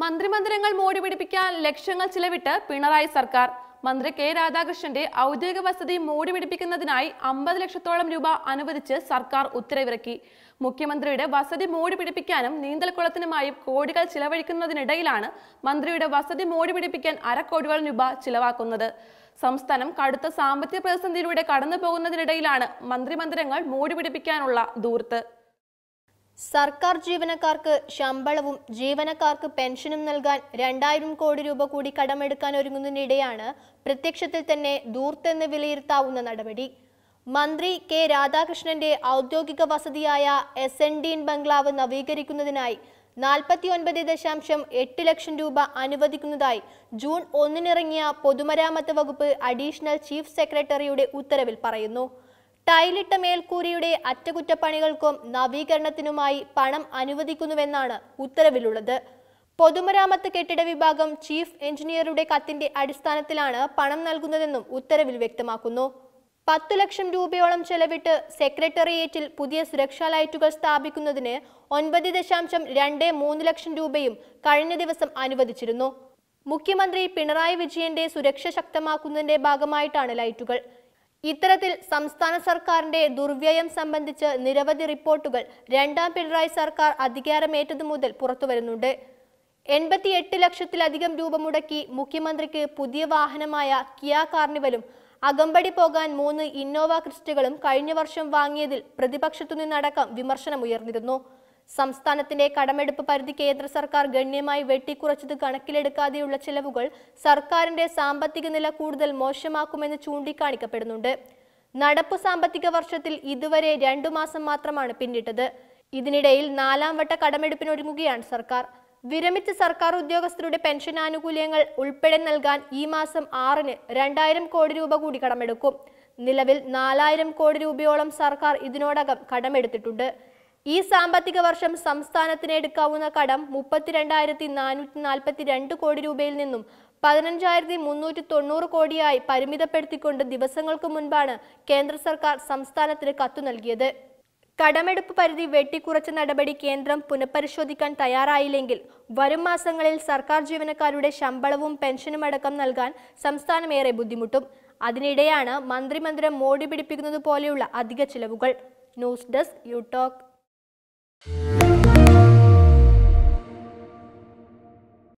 മന്ത്രിമന്ദിരങ്ങൾ മോടി പിടിപ്പിക്കാൻ ലക്ഷങ്ങൾ ചിലവിട്ട് പിണറായി സർക്കാർ മന്ത്രി കെ രാധാകൃഷ്ണന്റെ ഔദ്യോഗിക വസതി മോടി പിടിപ്പിക്കുന്നതിനായി അമ്പത് ലക്ഷത്തോളം രൂപ അനുവദിച്ച് സർക്കാർ ഉത്തരവിറക്കി മുഖ്യമന്ത്രിയുടെ വസതി മോടി പിടിപ്പിക്കാനും നീന്തൽക്കുളത്തിനുമായും കോടികൾ ചിലവഴിക്കുന്നതിനിടയിലാണ് മന്ത്രിയുടെ വസതി മോടി പിടിപ്പിക്കാൻ അരക്കോടിയോളം രൂപ ചിലവാക്കുന്നത് സംസ്ഥാനം കടുത്ത സാമ്പത്തിക പ്രതിസന്ധിയിലൂടെ കടന്നു പോകുന്നതിനിടയിലാണ് മന്ത്രിമന്ദിരങ്ങൾ മോടി പിടിപ്പിക്കാനുള്ള ദൂർത്ത് സർക്കാർ ജീവനക്കാർക്ക് ശമ്പളവും ജീവനക്കാർക്ക് പെൻഷനും നൽകാൻ രണ്ടായിരം കോടി രൂപ കൂടി കടമെടുക്കാൻ ഒരുങ്ങുന്നതിനിടെയാണ് പ്രത്യക്ഷത്തിൽ തന്നെ ദൂർത്തെന്ന് വിലയിരുത്താവുന്ന നടപടി മന്ത്രി കെ രാധാകൃഷ്ണന്റെ ഔദ്യോഗിക വസതിയായ എസ് എൻ ഡീൻ ബംഗ്ലാവ് നവീകരിക്കുന്നതിനായി നാൽപ്പത്തി ഒൻപത് ദശാംശം എട്ട് ലക്ഷം രൂപ അനുവദിക്കുന്നതായി ജൂൺ ഒന്നിനിറങ്ങിയ പൊതുമരാമത്ത് വകുപ്പ് അഡീഷണൽ ചീഫ് സെക്രട്ടറിയുടെ ഉത്തരവിൽ പറയുന്നു ടൈലിട്ട മേൽക്കൂരയുടെ അറ്റകുറ്റപ്പണികൾക്കും നവീകരണത്തിനുമായി പണം അനുവദിക്കുന്നുവെന്നാണ് ഉത്തരവിലുള്ളത് പൊതുമരാമത്ത് കെട്ടിട വിഭാഗം ചീഫ് എഞ്ചിനീയറുടെ കത്തിന്റെ അടിസ്ഥാനത്തിലാണ് പണം നൽകുന്നതെന്നും ഉത്തരവിൽ വ്യക്തമാക്കുന്നു പത്തു ലക്ഷം രൂപയോളം ചെലവിട്ട് സെക്രട്ടേറിയറ്റിൽ പുതിയ സുരക്ഷാ ലൈറ്റുകൾ സ്ഥാപിക്കുന്നതിന് ഒൻപത് ദശാംശം രണ്ട് മൂന്ന് ലക്ഷം രൂപയും കഴിഞ്ഞ ദിവസം അനുവദിച്ചിരുന്നു മുഖ്യമന്ത്രി പിണറായി വിജയന്റെ സുരക്ഷ ശക്തമാക്കുന്നതിന്റെ ഭാഗമായിട്ടാണ് ലൈറ്റുകൾ ഇത്തരത്തിൽ സംസ്ഥാന സർക്കാരിന്റെ ദുർവ്യയം സംബന്ധിച്ച് നിരവധി റിപ്പോർട്ടുകൾ രണ്ടാം പിണറായി സർക്കാർ അധികാരമേറ്റതു മുതൽ പുറത്തുവരുന്നുണ്ട് എൺപത്തിയെട്ട് ലക്ഷത്തിലധികം രൂപ മുടക്കി മുഖ്യമന്ത്രിക്ക് പുതിയ വാഹനമായ കിയ കാർണിവലും അകമ്പടി പോകാൻ മൂന്ന് ഇന്നോവ ക്രിസ്റ്റകളും കഴിഞ്ഞ വർഷം വാങ്ങിയതിൽ പ്രതിപക്ഷത്തു നിന്നടക്കം വിമർശനമുയർന്നിരുന്നു സംസ്ഥാനത്തിന്റെ കടമെടുപ്പ് പരിധി കേന്ദ്ര സർക്കാർ ഗണ്യമായി വെട്ടിക്കുറച്ചത് കണക്കിലെടുക്കാതെയുള്ള ചെലവുകൾ സർക്കാരിന്റെ സാമ്പത്തിക നില കൂടുതൽ മോശമാക്കുമെന്ന് ചൂണ്ടിക്കാണിക്കപ്പെടുന്നുണ്ട് നടപ്പു സാമ്പത്തിക വർഷത്തിൽ ഇതുവരെ രണ്ടു മാസം മാത്രമാണ് പിന്നിട്ടത് ഇതിനിടയിൽ നാലാം വട്ട കടമെടുപ്പിനൊരുങ്ങുകയാണ് സർക്കാർ വിരമിച്ച സർക്കാർ ഉദ്യോഗസ്ഥരുടെ പെൻഷൻ ആനുകൂല്യങ്ങൾ ഉൾപ്പെടെ നൽകാൻ ഈ മാസം ആറിന് രണ്ടായിരം കോടി രൂപ കൂടി കടമെടുക്കും നിലവിൽ നാലായിരം കോടി രൂപയോളം സർക്കാർ ഇതിനോടകം കടമെടുത്തിട്ടുണ്ട് ഈ സാമ്പത്തിക വർഷം സംസ്ഥാനത്തിന് എടുക്കാവുന്ന കടം മുപ്പത്തിരണ്ടായിരത്തി നാനൂറ്റി നാൽപ്പത്തി രണ്ട് കോടി രൂപയിൽ നിന്നും പതിനഞ്ചായിരത്തി മുന്നൂറ്റി തൊണ്ണൂറ് കോടിയായി പരിമിതപ്പെടുത്തിക്കൊണ്ട് ദിവസങ്ങൾക്ക് മുൻപാണ് കേന്ദ്ര സർക്കാർ സംസ്ഥാനത്തിന് കത്തു നൽകിയത് കടമെടുപ്പ് പരിധി വെട്ടിക്കുറച്ച നടപടി കേന്ദ്രം പുനഃപരിശോധിക്കാൻ തയ്യാറായില്ലെങ്കിൽ വരും മാസങ്ങളിൽ സർക്കാർ ജീവനക്കാരുടെ ശമ്പളവും പെൻഷനും അടക്കം നൽകാൻ സംസ്ഥാനമേറെ ബുദ്ധിമുട്ടും അതിനിടെയാണ് മന്ത്രിമന്ദിരം മോടി പിടിപ്പിക്കുന്നത് പോലെയുള്ള അധിക ചിലവുകൾ ന്യൂസ് ഡെസ്ക് യു ടോക്ക്